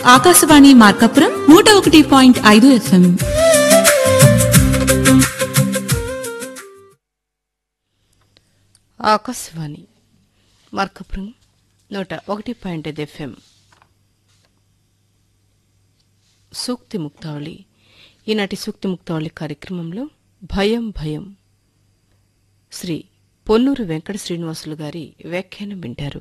ఆకాశవాణి మార్కాపురం నూట ఒకటి పాయింట్ ఐదు ఎఫ్ఎం ఆకాశవాణి మార్కపురం నూట ఒకటి పాయింట్ ఐదు ఎఫ్ఎం సూక్తి ముక్తావళి ఈనాటి సూక్తి ముక్తావళి కార్యక్రమంలో భయం భయం శ్రీ పొన్నూరు వెంకట శ్రీనివాసులు గారి వ్యాఖ్యానం వింటారు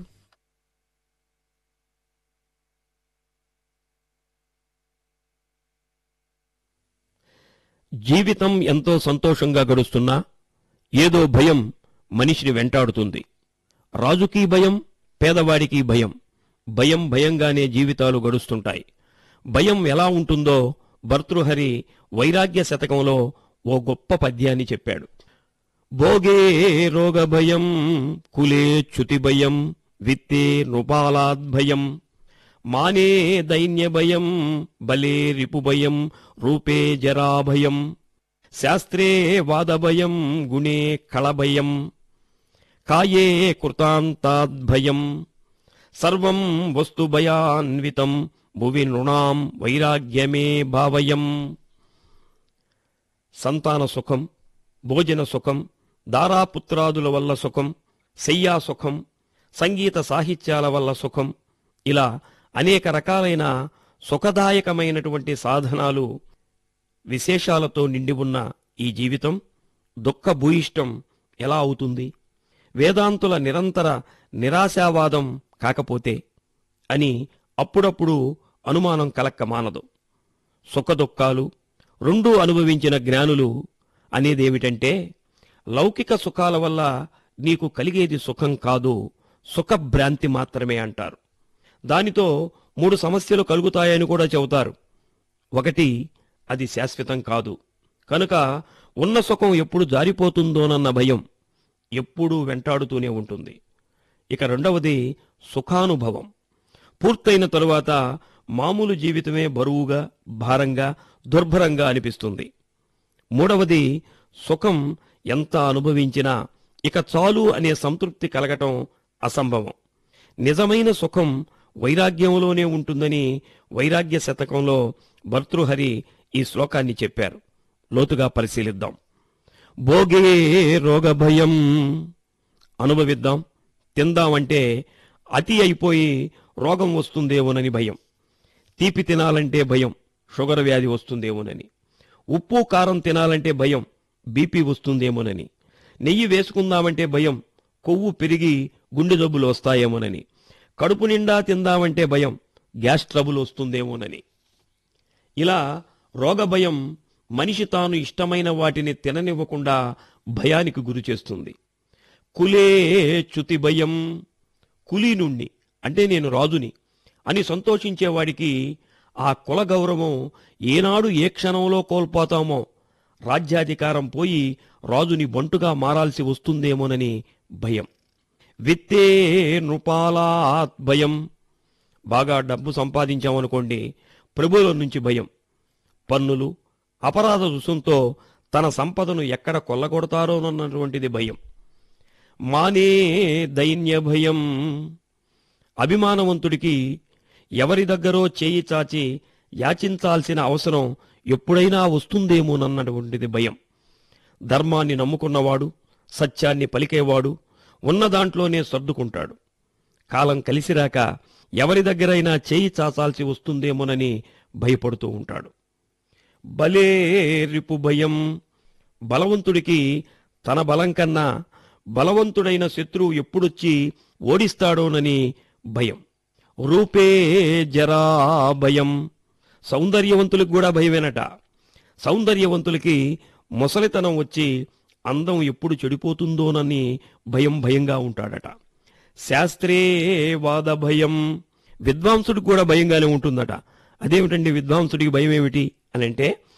జీవితం ఎంతో సంతోషంగా గడుస్తున్నా ఏదో భయం మనిషిని వెంటాడుతుంది రాజుకి భయం పేదవాడికి భయం భయం భయంగానే జీవితాలు గడుస్తుంటాయి భయం ఎలా ఉంటుందో భర్తృహరి వైరాగ్య శతకంలో ఓ గొప్ప పద్యాన్ని చెప్పాడు భోగే రోగ భయం కులే చ్యుతి భయం విత్తే నృపాలాద్భయం మానే దైన్య భయం బలే రిపు భయం రూపే జరాభయం శాస్త్రే వాదభయం గుణే కళభయం కాయే కృతాంతాద్భయం సర్వం వస్తుభయాన్వితం భువి నృణాం వైరాగ్యమే భావయం సంతాన సుఖం భోజన సుఖం దారాపుత్రాదుల వల్ల సుఖం శయ్యా సుఖం సంగీత సాహిత్యాల వల్ల సుఖం ఇలా అనేక రకాలైన సుఖదాయకమైనటువంటి సాధనాలు విశేషాలతో నిండి ఉన్న ఈ జీవితం దుఃఖభూయిష్టం ఎలా అవుతుంది వేదాంతుల నిరంతర నిరాశావాదం కాకపోతే అని అప్పుడప్పుడు అనుమానం కలక్క మానదు సుఖదుఖాలు రెండూ అనుభవించిన జ్ఞానులు అనేదేమిటంటే లౌకిక సుఖాల వల్ల నీకు కలిగేది సుఖం కాదు సుఖభ్రాంతి మాత్రమే అంటారు దానితో మూడు సమస్యలు కలుగుతాయని కూడా చెబుతారు ఒకటి అది శాశ్వతం కాదు కనుక ఉన్న సుఖం ఎప్పుడు జారిపోతుందోనన్న భయం ఎప్పుడూ వెంటాడుతూనే ఉంటుంది ఇక రెండవది సుఖానుభవం పూర్తయిన తరువాత మామూలు జీవితమే బరువుగా భారంగా దుర్భరంగా అనిపిస్తుంది మూడవది సుఖం ఎంత అనుభవించినా ఇక చాలు అనే సంతృప్తి కలగటం అసంభవం నిజమైన సుఖం వైరాగ్యంలోనే ఉంటుందని వైరాగ్య శతకంలో భర్తృహరి ఈ శ్లోకాన్ని చెప్పారు లోతుగా పరిశీలిద్దాం భోగే రోగ భయం అనుభవిద్దాం తిందామంటే అతి అయిపోయి రోగం వస్తుందేమోనని భయం తీపి తినాలంటే భయం షుగర్ వ్యాధి వస్తుందేమోనని ఉప్పు కారం తినాలంటే భయం బీపీ వస్తుందేమోనని నెయ్యి వేసుకుందామంటే భయం కొవ్వు పెరిగి గుండె జబ్బులు వస్తాయేమోనని కడుపు నిండా తిందామంటే భయం గ్యాస్ ట్రబుల్ వస్తుందేమోనని ఇలా రోగ భయం మనిషి తాను ఇష్టమైన వాటిని తిననివ్వకుండా భయానికి గురి చేస్తుంది కులే చ్యుతి భయం కులీ నుండి అంటే నేను రాజుని అని సంతోషించేవాడికి ఆ కుల గౌరవం ఏనాడు ఏ క్షణంలో కోల్పోతామో రాజ్యాధికారం పోయి రాజుని బంటుగా మారాల్సి వస్తుందేమోనని భయం విత్తే నృపాలాత్ భయం బాగా డబ్బు సంపాదించామనుకోండి ప్రభువుల నుంచి భయం పన్నులు అపరాధ రుసుంతో తన సంపదను ఎక్కడ కొల్లగొడతారోనన్నటువంటిది భయం మానే దైన్య భయం అభిమానవంతుడికి ఎవరి దగ్గరో చేయి చాచి యాచించాల్సిన అవసరం ఎప్పుడైనా వస్తుందేమోనన్నటువంటిది భయం ధర్మాన్ని నమ్ముకున్నవాడు సత్యాన్ని పలికేవాడు ఉన్న దాంట్లోనే సర్దుకుంటాడు కాలం కలిసిరాక ఎవరి దగ్గరైనా చేయి చాచాల్సి వస్తుందేమోనని భయపడుతూ ఉంటాడు బలే రిపు భయం బలవంతుడికి తన బలం కన్నా బలవంతుడైన శత్రువు ఎప్పుడొచ్చి ఓడిస్తాడోనని భయం రూపే జరా భయం సౌందర్యవంతులకు కూడా భయమేనట సౌందర్యవంతులకి ముసలితనం వచ్చి అందం ఎప్పుడు చెడిపోతుందోనని భయం భయంగా ఉంటాడట శాస్త్రే వాద భయం విద్వాంసుడికి కూడా భయంగానే ఉంటుందట అదేమిటండి విద్వాంసుడికి భయం ఏమిటి అని అంటే